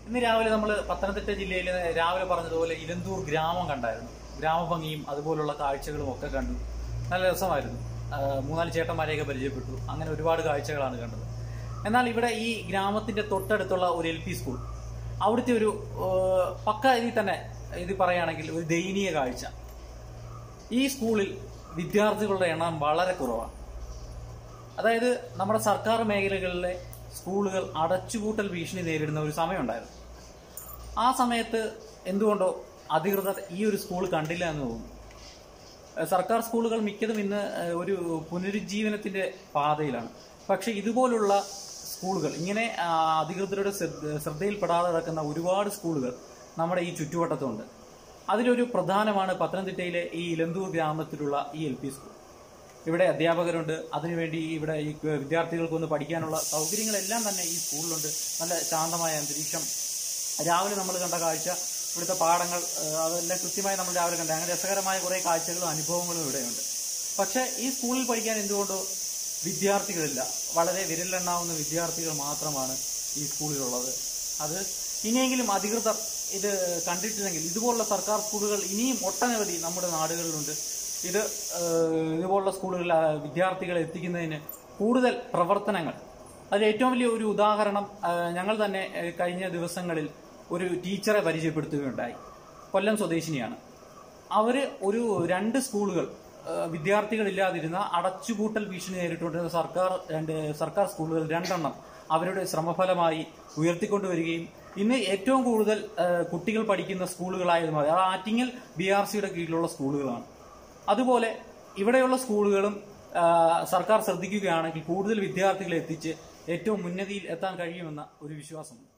ഇന്ന് രാവിലെ നമ്മൾ പത്തനംതിട്ട ജില്ലയിൽ രാവിലെ പറഞ്ഞതുപോലെ ഇലന്തൂർ ഗ്രാമം കണ്ടായിരുന്നു ഗ്രാമഭംഗിയും അതുപോലുള്ള കാഴ്ചകളും ഒക്കെ കണ്ടു നല്ല രസമായിരുന്നു ആ, മൂന്നാല് ചേട്ടന്മാരെയൊക്കെ പരിചയപ്പെട്ടു അങ്ങനെ ഒരുപാട് കാഴ്ചകളാണ് കണ്ടത് എന്നാൽ ഇവിടെ ഈ ഗ്രാമത്തിന്റെ തൊട്ടടുത്തുള്ള ഒരു എൽ പി സ്കൂൾ അവിടുത്തെ ഒരു ആ, പക്ക ഇതിൽ തന്നെ ഇത് പറയുകയാണെങ്കിൽ ഒരു ദയനീയ കാഴ്ച ഈ സ്കൂളിൽ വിദ്യാർത്ഥികളുടെ എണ്ണം വളരെ കുറവാണ് അതായത് നമ്മുടെ സർക്കാർ മേഖലകളിലെ സ്കൂളുകൾ അടച്ചുപൂട്ടൽ ഭീഷണി നേരിടുന്ന ഒരു സമയമുണ്ടായിരുന്നു ആ സമയത്ത് എന്തുകൊണ്ടോ അധികൃതർ ഈ ഒരു സ്കൂൾ കണ്ടില്ല എന്ന് തോന്നുന്നു ഏഹ് സർക്കാർ സ്കൂളുകൾ മിക്കതും ഇന്ന് ഏഹ് ഒരു പുനരുജ്ജീവനത്തിന്റെ പാതയിലാണ് പക്ഷെ ഇതുപോലുള്ള സ്കൂളുകൾ ഇങ്ങനെ ആ, അധികൃതരുടെ ശ്രദ്ധ- ശ്രദ്ധയിൽപ്പെടാതെ കിടക്കുന്ന ഒരുപാട് സ്കൂളുകൾ നമ്മുടെ ഈ ചുറ്റുവട്ടത്തുണ്ട് അതിലൊരു പ്രധാനമാണ് പത്തനംതിട്ടയിലെ ഈ ഇലന്തൂർ ഗ്രാമത്തിലുള്ള ഈ എൽ പി സ്കൂൾ ഇവിടെ അധ്യാപകരുണ്ട് അതിനുവേണ്ടി ഇവിടെ ഈ വിദ്യാർത്ഥികൾക്ക് ഒന്ന് പഠിക്കാനുള്ള സൗകര്യങ്ങളെല്ലാം തന്നെ ഈ സ്കൂളിലുണ്ട് നല്ല ശാന്തമായ അന്തരീക്ഷം രാവിലെ നമ്മൾ കണ്ട കാഴ്ച ഇവിടുത്തെ പാഠങ്ങൾ ഏഹ്, അതെല്ലാം കൃത്യമായി നമ്മൾ രാവിലെ കണ്ട അങ്ങനെ രസകരമായ കുറേ കാഴ്ചകളും അനുഭവങ്ങളും ഇവിടെയുണ്ട് പക്ഷേ ഈ സ്കൂളിൽ പഠിക്കാൻ എന്തുകൊണ്ടോ വിദ്യാർത്ഥികളില്ല വളരെ വിരലെണ്ണാവുന്ന വിദ്യാർത്ഥികൾ മാത്രമാണ് ഈ സ്കൂളിലുള്ളത് അത് ഇനിയെങ്കിലും അധികൃതർ ഇത് കണ്ടിട്ടില്ലെങ്കിൽ ഇതുപോലുള്ള സർക്കാർ സ്കൂളുകൾ ഇനിയും ഒട്ടനവധി നമ്മുടെ നാടുകളിലുണ്ട് ഇത് ഏഹ്, ഇതുപോലുള്ള സ്കൂളുകളിൽ ആ, വിദ്യാർത്ഥികളെ എത്തിക്കുന്നതിന് കൂടുതൽ പ്രവർത്തനങ്ങൾ അതിൽ ഏറ്റവും വലിയ ഒരു ഉദാഹരണം ആ, ഞങ്ങൾ തന്നെ ഏഹ്, കഴിഞ്ഞ ദിവസങ്ങളിൽ ഒരു ടീച്ചറെ പരിചയപ്പെടുത്തുകയുണ്ടായി കൊല്ലം സ്വദേശിനിയാണ് അവര് ഒരു രണ്ട് സ്കൂളുകൾ ഏഹ്, വിദ്യാർത്ഥികളില്ലാതിരുന്ന അടച്ചുപൂട്ടൽ ഭീഷണി നേരിട്ടുകൊണ്ടിരുന്ന സർക്കാർ രണ്ട് സർക്കാർ സ്കൂളുകൾ രണ്ടെണ്ണം അവരുടെ ശ്രമഫലമായി ഉയർത്തിക്കൊണ്ടുവരികയും ഇന്ന് ഏറ്റവും കൂടുതൽ ഏഹ്, കുട്ടികൾ പഠിക്കുന്ന സ്കൂളുകളായത് മാറി അത് ആറ്റിങ്ങൽ ബി ആർ സിയുടെ കീഴിലുള്ള സ്കൂളുകളാണ് അതുപോലെ ഇവിടെയുള്ള സ്കൂളുകളും ആ, സർക്കാർ ശ്രദ്ധിക്കുകയാണെങ്കിൽ കൂടുതൽ വിദ്യാർത്ഥികളെ എത്തിച്ച് ഏറ്റവും ഉന്നതിയിൽ എത്താൻ കഴിയുമെന്ന ഒരു വിശ്വാസമുണ്ട്